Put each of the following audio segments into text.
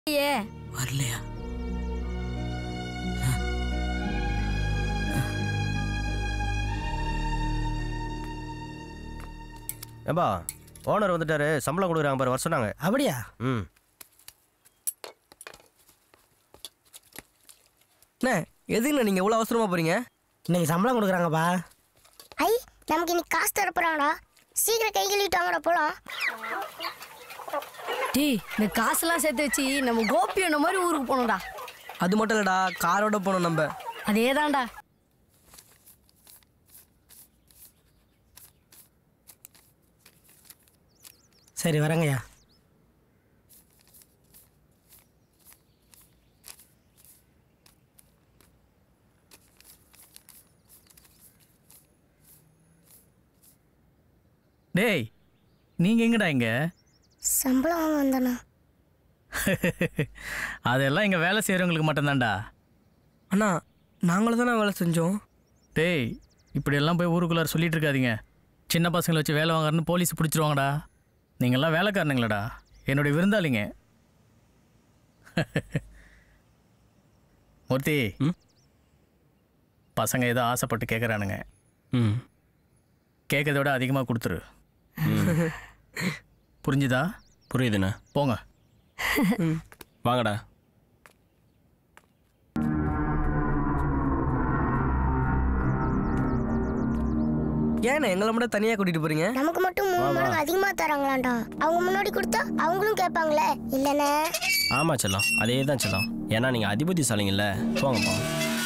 ஏ வரலையா ஏம்பா ஓனர் வந்துட்டாரு சம்பளம் கொடுக்குறாங்க பாரு வர சொன்னாங்க அப்படியா ம் அண்ணே எதுக்குண்ணே நீங்கள் இவ்வளோ அவசரமாக போகிறீங்க இன்னைக்கு சம்பளம் கொடுக்குறாங்கப்பா ஐ நமக்கு இன்னைக்கு காசு தர போறாங்கடா சீக்கிரம் கை கழுவிட்டு வாங்கடா போலாம் டேய் இந்த காசெல்லாம் சேர்த்து வச்சு நம்ம கோபி அந்த மாதிரி ஊருக்கு போகணும்டா அது மட்டும் இல்லைடா காரோட போகணும் நம்ம அதேதான்டா சரி வரேங்கய்யா டேய் நீங்க எங்கடா இங்க சம்பளம் வாங்க வந்தானா அதெல்லாம் இங்க வேலை செய்யறவங்களுக்கு மட்டும்தான்டா அண்ணா நாங்களும் தானே வேலை செஞ்சோம் டேய் இப்படி எல்லாம் போய் ஊருக்குள்ளார சொல்லிட்டு இருக்காதீங்க சின்ன பசங்களை வச்சு வேலை வாங்குறன்னு போலீஸ் பிடிச்சிருவாங்கடா நீங்கெல்லாம் வேலைக்காரனுங்களடா என்னுடைய விருந்தாளிங்க மூர்த்தி பசங்க ஏதோ ஆசைப்பட்டு கேட்குறானுங்க ம் கேட்கறத விட அதிகமாக கொடுத்துரு புரிஞ்சுதா புரியுதுண்ணே போங்க வாங்கடா ஏண்ணே எங்களை மட்டும் தனியாக கூட்டிகிட்டு போகிறீங்க நமக்கு மட்டும் மூணு மடங்கு அதிகமா தராங்களாண்டா அவங்க முன்னாடி கொடுத்தா அவங்களும் கேட்பாங்களே இல்லைண்ணே ஆமாம் செல்லம் அதே தான் செல்லம் ஏன்னா நீங்கள் அதிபதிசாலிங்கல்ல போங்க போங்க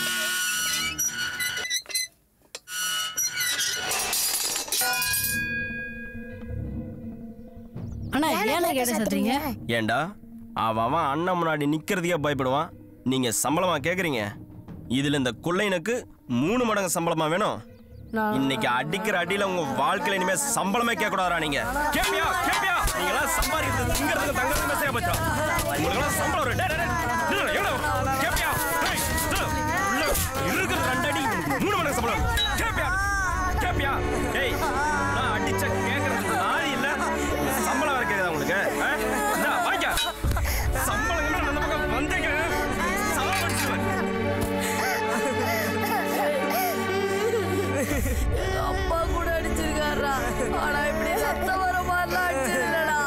அண்ணா ஏன்னா கேட்ட சத்துறீங்க ஏண்டா அவன் அவன் அண்ணன் முன்னாடி நிக்கிறதுக்கே பயப்படுவான் நீங்க சம்பளமா கேக்குறீங்க இதுல இந்த குள்ளைனுக்கு மூணு மடங்கு சம்பளமா வேணும் இன்னைக்கு அடிக்கிற அடியில உங்க வாழ்க்கையில இனிமே சம்பளமே கேட்க கூடாதா நீங்க கேப்பியா கேப்பியா நீங்க எல்லாம் சம்பாதிக்கிறது திங்கிறதுக்கு தங்கறதுக்கு மெசேஜ் பச்சா உங்களுக்கு எல்லாம் சம்பளம் ஒரு டேய், டேய், டேய், நில்லு, எவ்வளவு வரும்? கேப்பியா டேய், நில்லு. உள்ள இருக்கிற ரெண்டு அடி மூணு மடங்கு சம்பளம் கேப்பியா கேப்பியா டேய் நான் அடிச்ச கேக்குறதுக்கு நாளி இல்ல சம்பளம் வேற கேக்குதா உங்களுக்கு ஆ? இந்தா, வாங்கிக்க சம்பளம் கிம்பளம் அந்த பக்கம் வந்தீங்க சாவடிச்சுவேன் அப்பா கூட அடிச்சிருக்காரா ஆனா இப்படி சத்தம் வர மாதிரிலாம் அடிச்சிருக்கடா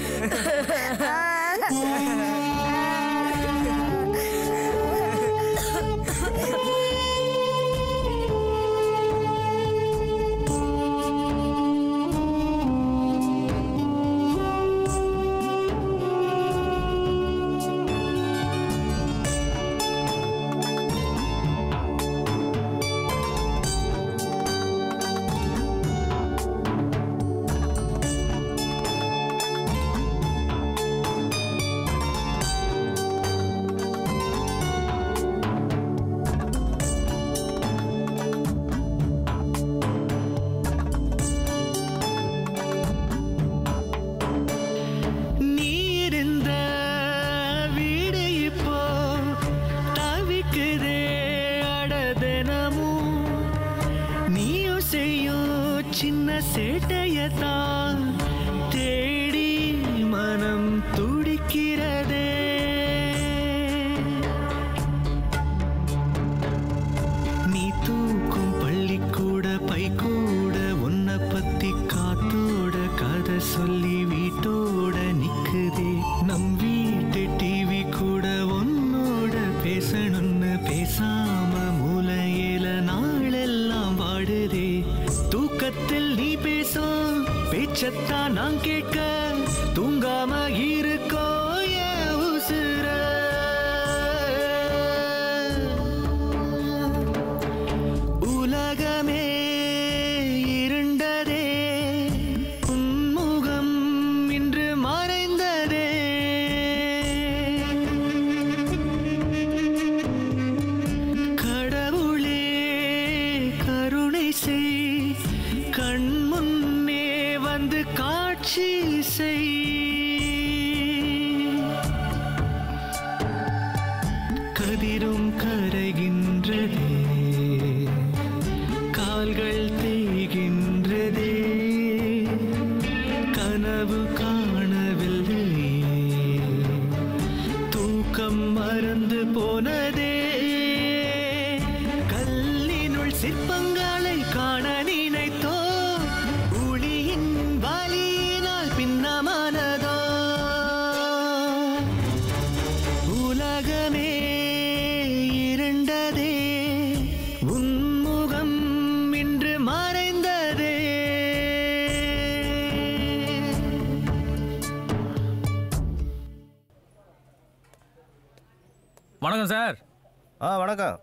நீ இருந்த வீடு இப்போ தவிக்குதே அடதனமும் நீயும் செய்யும் சின்ன சேட்டையத்தான் தேடி மனம் துடிக்கிறதே நீ தூக்கும் பள்ளிக்கூட பைக்கூட உன்னை பத்தி காத்தோட கதை சொல்லி வீட்டோட நிக்குதே நம் வீட்டு டிவி கூட உன்னோட பேசணும்னு பேசாம மூலையில நாளெல்லாம் வாடுதே தூக்கத்தில் நீ பேசும் பேச்சத்தான் நான் கேட்க தூங்காம இருக்கோ என் உசுர உலகமே இருண்டதே உன்முகம் இன்று மறைந்ததே கடவுளே கருணை செய் கண் முன்னே வந்து காட்சி செய் கதிரும் கரைகின்றதே கால்கள் தேய்கின்றதே கனவு காணவில்லை தூ தூக்கம் மறந்து போனதே கல்லினுள் சிற்பங்களை காண நினைத்தோ ஒளியின் வலியினால் பின்னமானதோ உலகமே இருண்டதே உன்முகம் இன்று மறைந்ததே வணக்கம் சார் ஆ வணக்கம்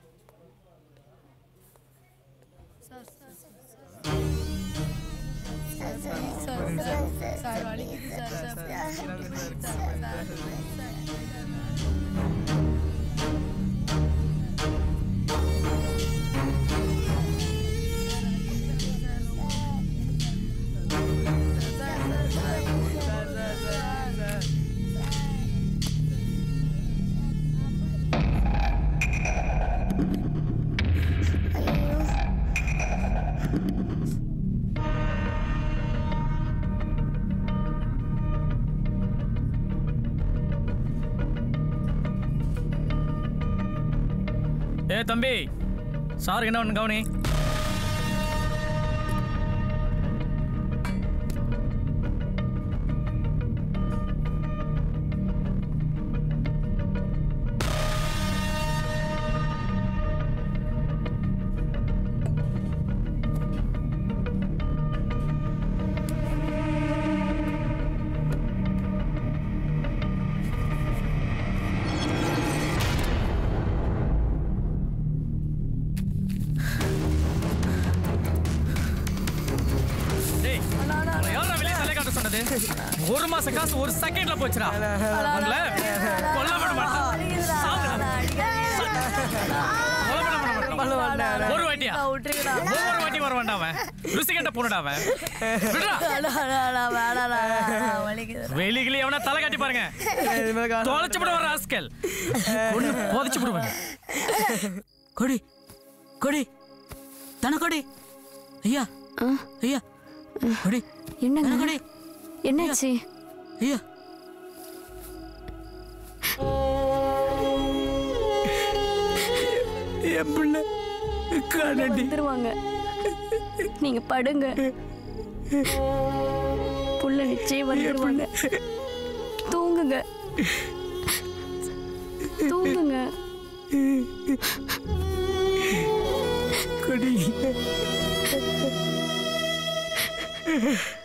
ஏ தம்பி சார் என்ன ஒன்று கவனி டேய் உன்னை யாரா வெளியே தலை காட்ட சொன்னது ஒரு மாச காசு ஒரு செகண்ட்ல போச்சுடா உங்களை கொல்ல விட மாட்டேன் சாவுடா. கொலை பண்ண விட மாட்டேன். ஒரு வாட்டியா விட்டுருக்கா ஒவ்வொரு வாட்டி வர வேண்டாம் அவன் ருசிகண்ட பொண்ணுடா அவன் விடுடா வெளிகளி எவனா தலை காட்டி பாருங்க தொலைச்சு விட வர ஆஸ்கல் ஒண்ணு போதைச்சு விடுவேன் கொடி கொடி தன கொடி ஐயா ஐயா கொடி என்னங்க தன கொடி என்னாச்சு ஐயா என் பிள்ளை காணடி வந்துருவாங்க நீங்க படுங்க புள்ள நிச்சயம் வந்துருவாங்க தூங்குங்க தூங்குங்க கொடி